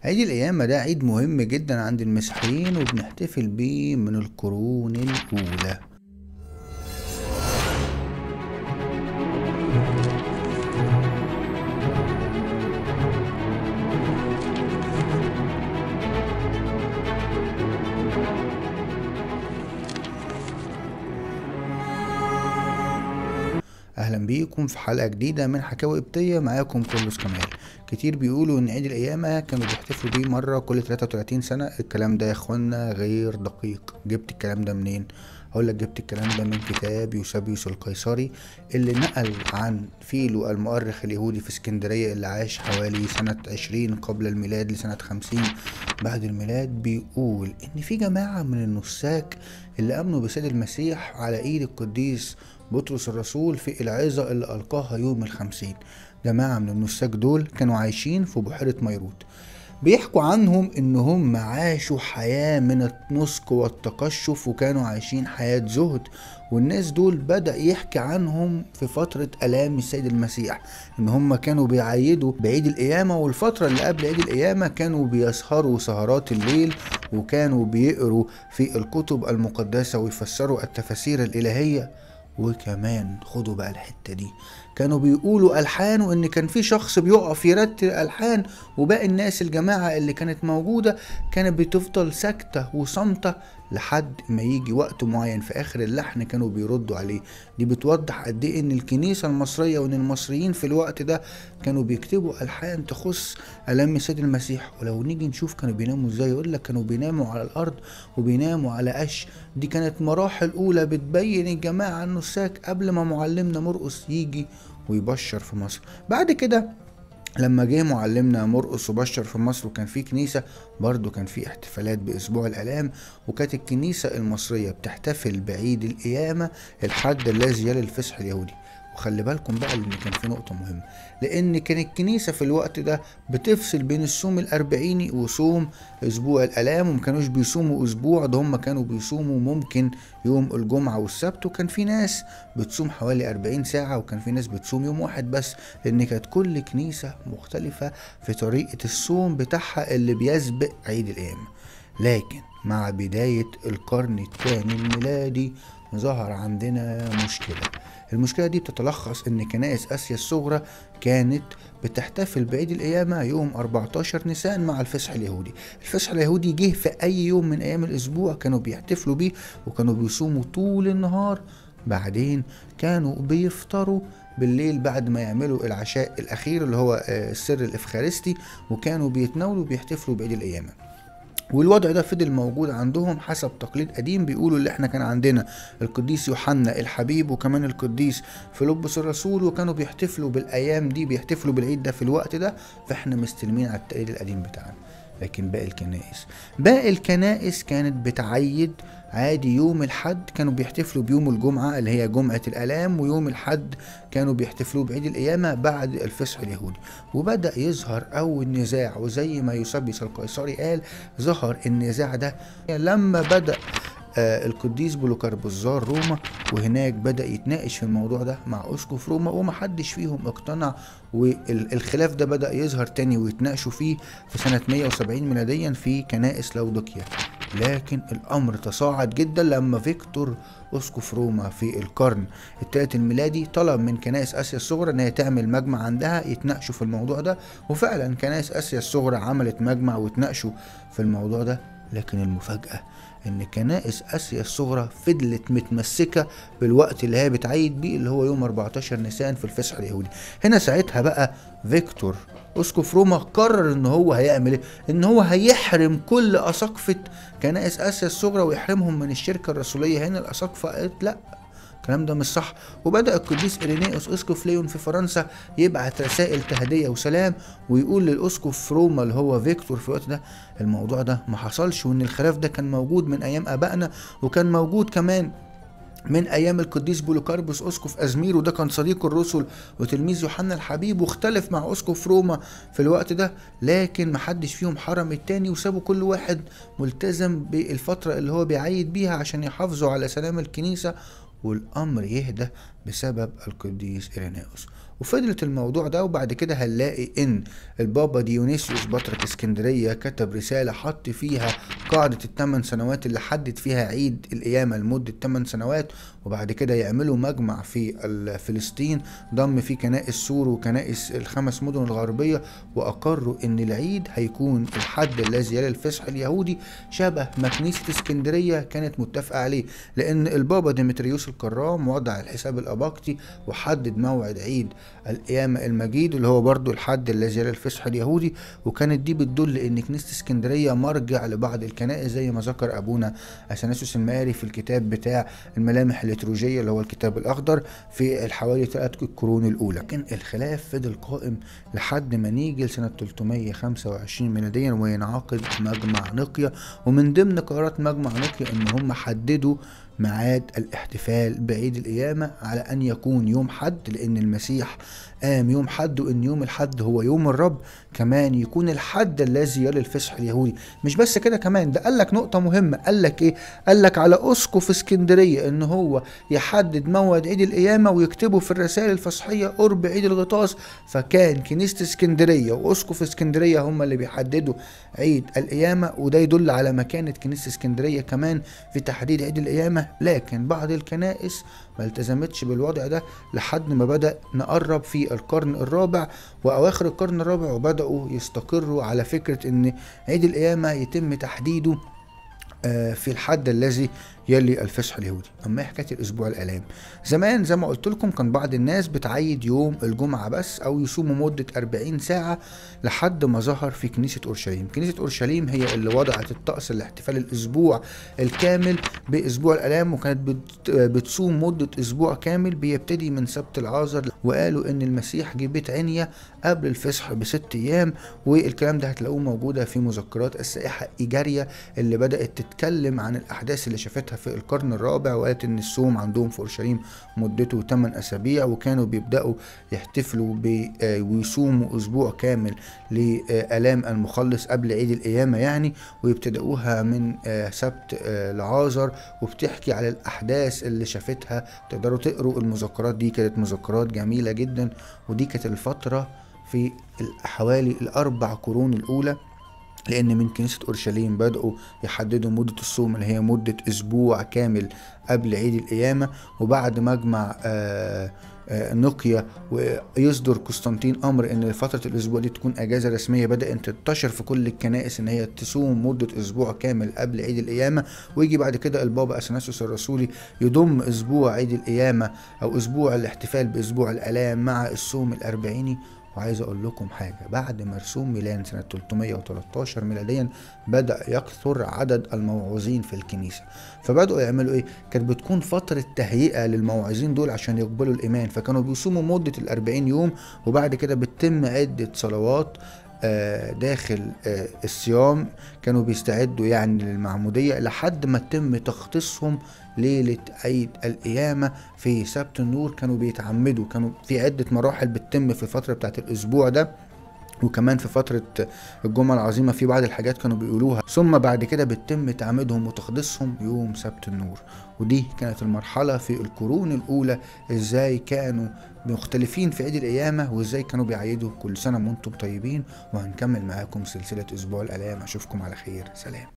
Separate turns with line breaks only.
عيد القيامة ده عيد مهم جدا عند المسيحيين وبنحتفل بيه من القرون الأولى اهلا بيكم في حلقه جديده من حكاوي قبطيه معاكم كلوس كمال كتير بيقولوا ان عيد القيامه كانوا بيحتفلوا بيه مره كل 33 سنه الكلام ده يا اخوانا غير دقيق جبت الكلام ده منين هقول لك جبت الكلام ده من كتاب يوسابيوس القيصري اللي نقل عن فيلو المؤرخ اليهودي في اسكندريه اللي عاش حوالي سنه 20 قبل الميلاد لسنه 50 بعد الميلاد بيقول ان في جماعه من النساك اللي امنوا بسيد المسيح على ايد القديس بطرس الرسول في العظة اللي ألقاها يوم الخمسين جماعة من النساك دول كانوا عايشين في بحيرة ميروت بيحكوا عنهم ان هم عاشوا حياة من النسك والتقشف وكانوا عايشين حياة زهد والناس دول بدأ يحكي عنهم في فترة ألام السيد المسيح إن هم كانوا بيعيدوا بعيد القيامة والفترة اللي قبل عيد القيامة كانوا بيسهروا سهرات الليل وكانوا بيقروا في الكتب المقدسة ويفسروا التفاسير الإلهية وكمان خدوا بقى الحته دي كانوا بيقولوا الحان وان كان في شخص بيقف يرتل الحان وباقي الناس الجماعه اللي كانت موجوده كانت بتفضل ساكته وصامته لحد ما يجي وقت معين في اخر اللحن كانوا بيردوا عليه دي بتوضح قد ايه ان الكنيسه المصريه وان المصريين في الوقت ده كانوا بيكتبوا الحان تخص الام السيد المسيح ولو نيجي نشوف كانوا بيناموا ازاي يقول لك كانوا بيناموا على الارض وبيناموا على قش دي كانت مراحل اولى بتبين الجماعه النساك قبل ما معلمنا مرقس يجي ويبشر في مصر بعد كده لما جه معلمنا مرقس وبشر في مصر وكان في كنيسة برضو كان في احتفالات بأسبوع الآلام وكانت الكنيسة المصرية بتحتفل بعيد القيامة الحد الذي يلي الفصح اليهودي وخلي بالكم بقى ان كان في نقطة مهمة لان كان الكنيسة في الوقت ده بتفصل بين الصوم الاربعيني وصوم اسبوع الالام وما كانوش بيصوموا اسبوع ده هم كانوا بيصوموا ممكن يوم الجمعة والسبت وكان في ناس بتصوم حوالي 40 ساعة وكان في ناس بتصوم يوم واحد بس لان كانت كل كنيسة مختلفة في طريقة الصوم بتاعها اللي بيسبق عيد القيامة لكن مع بداية القرن الثاني الميلادي ظهر عندنا مشكلة المشكلة دي بتتلخص إن كنائس آسيا الصغرى كانت بتحتفل بعيد القيامة يوم 14 نيسان مع الفصح اليهودي الفصح اليهودي جه في أي يوم من أيام الأسبوع كانوا بيحتفلوا بيه وكانوا بيصوموا طول النهار بعدين كانوا بيفطروا بالليل بعد ما يعملوا العشاء الأخير اللي هو السر الإفخارستي وكانوا بيتناولوا وبيحتفلوا بعيد القيامة والوضع ده فضل موجود عندهم حسب تقليد قديم بيقولوا اللي احنا كان عندنا القديس يوحنا الحبيب وكمان القديس فيلبس الرسول وكانوا بيحتفلوا بالايام دي بيحتفلوا بالعيد ده في الوقت ده فاحنا مستلمين على التقليد القديم بتاعنا لكن باقي الكنائس باقي الكنائس كانت بتعيد عادي يوم الحد كانوا بيحتفلوا بيوم الجمعة اللي هي جمعة الآلام ويوم الحد كانوا بيحتفلوا بعيد القيامة بعد الفصح اليهودي وبدأ يظهر أول نزاع وزي ما يوسبيس القيصري قال ظهر النزاع ده لما بدأ آه القديس بولوكاربوس زار روما وهناك بدا يتناقش في الموضوع ده مع اسقف روما ومحدش فيهم اقتنع والخلاف ده بدا يظهر تاني ويتناقشوا فيه في سنه 170 ميلاديا في كنائس لودوكيا لكن الامر تصاعد جدا لما فيكتور اسقف روما في القرن الثالث الميلادي طلب من كنائس اسيا الصغرى ان هي تعمل مجمع عندها يتناقشوا في الموضوع ده وفعلا كنائس اسيا الصغرى عملت مجمع وتناقشوا في الموضوع ده لكن المفاجاه ان كنائس اسيا الصغرى فضلت متمسكه بالوقت اللي هي بتعيد بيه اللي هو يوم 14 نيسان في الفصح اليهودي هنا ساعتها بقى فيكتور اسقف روما قرر ان هو هيعمل ايه ان هو هيحرم كل اساقفه كنائس اسيا الصغرى ويحرمهم من الشركه الرسوليه هنا الاساقفه قالت لا الكلام ده مش صح وبدا القديس إرينيوس اسقف ليون في فرنسا يبعت رسائل تهدئه وسلام ويقول للاسقف روما اللي هو فيكتور في الوقت ده الموضوع ده ما حصلش وان الخلاف ده كان موجود من ايام ابائنا وكان موجود كمان من ايام القديس بولوكاربوس اسقف ازمير وده كان صديق الرسل وتلميذ يوحنا الحبيب واختلف مع اسقف روما في الوقت ده لكن محدش فيهم حرم التاني وسابوا كل واحد ملتزم بالفتره اللي هو بيعيد بيها عشان يحافظوا على سلام الكنيسه والامر يهدى بسبب القديس إيريناوس وفضلت الموضوع ده وبعد كده هنلاقي ان البابا ديونيسيوس بطرك اسكندرية كتب رسالة حط فيها قاعدة الثمان سنوات اللي حدد فيها عيد القيامة لمدة 8 سنوات وبعد كده يعملوا مجمع في فلسطين ضم فيه كنائس سور وكنائس الخمس مدن الغربية وأقروا إن العيد هيكون الحد الذي يلي الفصح اليهودي شبه ما كنيسة اسكندرية كانت متفقة عليه لأن البابا ديمتريوس الكرام وضع الحساب الأباقتي وحدد موعد عيد القيامة المجيد اللي هو برضو الحد الذي يلي الفصح اليهودي وكانت دي بتدل إن كنيسة اسكندرية مرجع لبعض الكنائس زي ما ذكر أبونا أثناسيوس الماري في الكتاب بتاع الملامح الليتروجية اللي هو الكتاب الأخضر في الحوالي ثلاث القرون الأولى لكن الخلاف فضل قائم لحد ما نيجي لسنة 325 ميلاديا وينعقد مجمع نقيا ومن ضمن قرارات مجمع نقيا إن هم حددوا ميعاد الاحتفال بعيد القيامة على أن يكون يوم حد لأن المسيح قام يوم حد وأن يوم الحد هو يوم الرب كمان يكون الحد الذي يلي الفصح اليهودي مش بس كده كمان ده قال لك نقطة مهمة قال لك إيه قال لك على أسقف اسكندرية إن هو يحدد موعد عيد القيامة ويكتبه في الرسائل الفصحية قرب عيد الغطاس فكان كنيسة اسكندرية وأسقف اسكندرية هم اللي بيحددوا عيد القيامة وده يدل على مكانة كنيسة اسكندرية كمان في تحديد عيد القيامة لكن بعض الكنائس ما التزمتش بالوضع ده لحد ما بدأ نقرب في القرن الرابع وأواخر القرن الرابع وبدأوا يستقروا على فكرة إن عيد القيامة يتم تحديده في الحد الذي يلي الفصح اليهودي اما ايه حكايه الاسبوع الالام زمان زي ما قلت لكم كان بعض الناس بتعيد يوم الجمعه بس او يصوموا مده 40 ساعه لحد ما ظهر في كنيسه اورشليم كنيسه اورشليم هي اللي وضعت الطقس لاحتفال الاسبوع الكامل باسبوع الالام وكانت بت بتصوم مده اسبوع كامل بيبتدي من سبت العازر وقالوا ان المسيح جه بيت عنيا قبل الفصح بست ايام والكلام ده هتلاقوه موجوده في مذكرات السائحه ايجاريا اللي بدات تتكلم عن الاحداث اللي شافتها في القرن الرابع وقالت ان الصوم عندهم في اورشليم مدته 8 اسابيع وكانوا بيبداوا يحتفلوا ويصوموا اسبوع كامل لالام المخلص قبل عيد القيامه يعني ويبتدأوها من سبت العازر وبتحكي على الاحداث اللي شافتها تقدروا تقروا المذكرات دي كانت مذكرات جميله جدا ودي كانت الفتره في حوالي الاربع قرون الاولى لان من كنيسه اورشليم بداوا يحددوا مده الصوم اللي هي مده اسبوع كامل قبل عيد القيامه وبعد مجمع آآ آآ نقيا ويصدر قسطنطين امر ان فتره الاسبوع دي تكون اجازه رسميه بدات تنتشر في كل الكنائس ان هي تصوم مده اسبوع كامل قبل عيد القيامه ويجي بعد كده البابا اثناسيوس الرسولي يضم اسبوع عيد القيامه او اسبوع الاحتفال باسبوع الالام مع الصوم الاربعيني وعايز اقول لكم حاجه بعد مرسوم ميلان سنه 313 ميلاديا بدا يكثر عدد الموعوظين في الكنيسه فبداوا يعملوا ايه كانت بتكون فتره تهيئه للموعظين دول عشان يقبلوا الايمان فكانوا بيصوموا مده الأربعين يوم وبعد كده بتتم عده صلوات داخل الصيام كانوا بيستعدوا يعني للمعمودية لحد ما تم تختصهم ليلة عيد القيامة في سبت النور كانوا بيتعمدوا كانوا في عدة مراحل بتتم في الفترة بتاعت الأسبوع ده وكمان في فترة الجمعة العظيمة في بعض الحاجات كانوا بيقولوها ثم بعد كده بتتم تعميدهم وتقديسهم يوم سبت النور ودي كانت المرحلة في القرون الأولى ازاي كانوا مختلفين في عيد القيامة وازاي كانوا بيعيدوا كل سنة وانتم طيبين وهنكمل معاكم سلسلة أسبوع الآلام أشوفكم على خير سلام